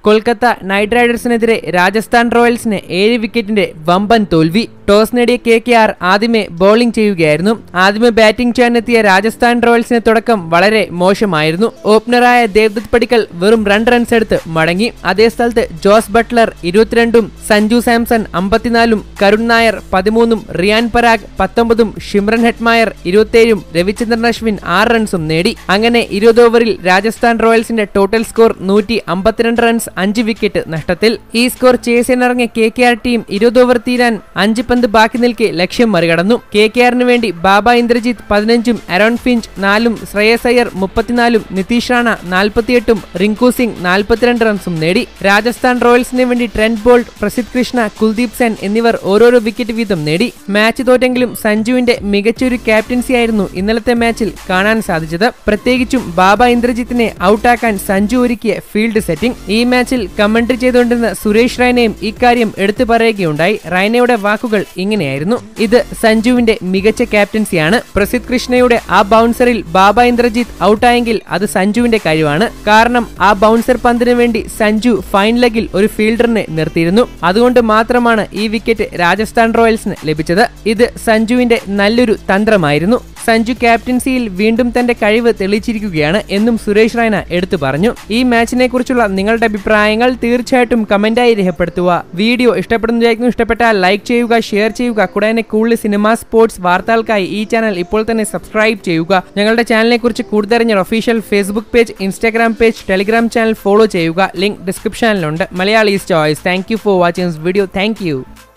Kolkata night റൈഡേഴ്സിനെതിരെ രാജസ്ഥാൻ റോയൽസിന് ഏഴ് വിക്കറ്റിന്റെ വമ്പൻ തോൽവി ടോസ് നേടിയ കെ കെ ആർ ആദ്യമേ ബോളിംഗ് ചെയ്യുകയായിരുന്നു ആദ്യമേ ബാറ്റിംഗ് ചെയ്യാനെത്തിയ രാജസ്ഥാൻ റോയൽസിന്റെ തുടക്കം വളരെ മോശമായിരുന്നു ഓപ്പണറായ ദേവ്ദത്ത് പടിക്കൽ വെറും രണ്ട് റൺസ് എടുത്ത് മടങ്ങി അതേ സ്ഥലത്ത് ജോസ് ബട്ട്ലർ ഇരുപത്തിരണ്ടും സഞ്ജു സാംസൺ അമ്പത്തിനാലും കരുൺ നായർ പതിമൂന്നും റിയാൻ പരാഗ് പത്തൊമ്പതും ഷിമ്രൻ ഹെറ്റ്മായർ ഇരുപത്തിയേഴും രവിചന്ദ്രൻ അശ്വിൻ ആറ് റൺസും നേടി അങ്ങനെ ഇരുപത് ഓവറിൽ രാജസ്ഥാൻ റോയൽസിന്റെ ടോട്ടൽ സ്കോർ നൂറ്റി അമ്പത്തിരണ്ട് റൺസ് അഞ്ച് വിക്കറ്റ് നഷ്ടത്തിൽ ഈ സ്കോർ ചേസിനിറങ്ങിയ കെ കെ ആർ ടീം ഇരുപത് ഓവർ തീരാൻ അഞ്ച് പന്ത് ബാക്കി നിൽക്കെ ലക്ഷ്യം മറികടന്നു കെ കെ ആറിന് വേണ്ടി ബാബ ഇന്ദ്രജിത്ത് പതിനഞ്ചും അരോൺ ഫിഞ്ച് നാലും ശ്രേയസ് അയ്യർ മുപ്പത്തിനാലും നിതീഷ് റാണ നാൽപ്പത്തിയെട്ടും റിങ്കു സിംഗ് നാൽപ്പത്തിരണ്ട് റൺസും നേടി രാജസ്ഥാൻ റോയൽസിന് വേണ്ടി ട്രെന്റ് ബോൾട്ട് പ്രസിദ്ധ് കൃഷ്ണ കുൽദീപ് സെൻ എന്നിവർ ഓരോരോ വിക്കറ്റ് വീതം നേടി മാച്ച് തോറ്റെങ്കിലും സഞ്ജുവിന്റെ മികച്ചൊരു ക്യാപ്റ്റൻസി ആയിരുന്നു ഇന്നലത്തെ മാച്ചിൽ കാണാൻ സാധിച്ചത് പ്രത്യേകിച്ചും ബാബ ഇന്ദ്രജിത്തിനെ ഔട്ടാക്കാൻ സഞ്ജു ഒരുക്കിയ ഫീൽഡ് സെറ്റിംഗ് ഈ മാച്ചിൽ കമന്ററി ചെയ്തുകൊണ്ടിരുന്ന സുരേഷ് റൈനയും ഇക്കാര്യം എടുത്തു പറയുകയുണ്ടായി റൈനയുടെ വാക്കുകൾ ഇങ്ങനെയായിരുന്നു ഇത് സഞ്ജുവിന്റെ മികച്ച ക്യാപ്റ്റൻസിയാണ് പ്രസിദ്ധ് കൃഷ്ണയുടെ ആ ബൗൺസറിൽ ബാബ ഇന്ദ്രജിത്ത് ഔട്ടായെങ്കിൽ അത് സഞ്ജുവിന്റെ കഴിവാണ് കാരണം ആ ബൗൺസർ പന്തിന് വേണ്ടി സഞ്ജു ഫൈൻ ലെഗിൽ ഒരു ഫീൽഡറിനെ നിർത്തിയിരുന്നു അതുകൊണ്ട് മാത്രമാണ് ഈ വിക്കറ്റ് രാജസ്ഥാൻ റോയൽസിന് ലഭിച്ചത് ഇത് സഞ്ജുവിന്റെ നല്ലൊരു തന്ത്രമായിരുന്നു സഞ്ജു ക്യാപ്റ്റൻസിയിൽ വീണ്ടും തന്റെ കഴിവ് തെളിയിച്ചിരിക്കുകയാണ് എന്നും സുരേഷ് റൈന എടുത്തു പറഞ്ഞു ഈ മാച്ചിനെ കുറിച്ചുള്ള നിങ്ങളുടെ അഭിപ്രായങ്ങൾ തീർച്ചയായിട്ടും കമന്റായി രേഖപ്പെടുത്തുക വീഡിയോ ഇഷ്ടപ്പെടുന്നതായിരിക്കും ഇഷ്ടപ്പെട്ടാൽ ലൈക്ക് ചെയ്യുക ഷെയർ ചെയ്യുക കൂടാതെ കൂടുതൽ സിനിമ സ്പോർട്സ് വാർത്തകൾക്കായി ഈ ചാനൽ ഇപ്പോൾ തന്നെ സബ്സ്ക്രൈബ് ചെയ്യുക ഞങ്ങളുടെ ചാനലിനെ കുറിച്ച് കൂടുതലറിഞ്ഞ official Facebook page Instagram page Telegram channel follow ചെയ്യുക ലിങ്ക് ഡിസ്ക്രിപ്ഷനിലുണ്ട് Malayalees choice thank you for watching this video thank U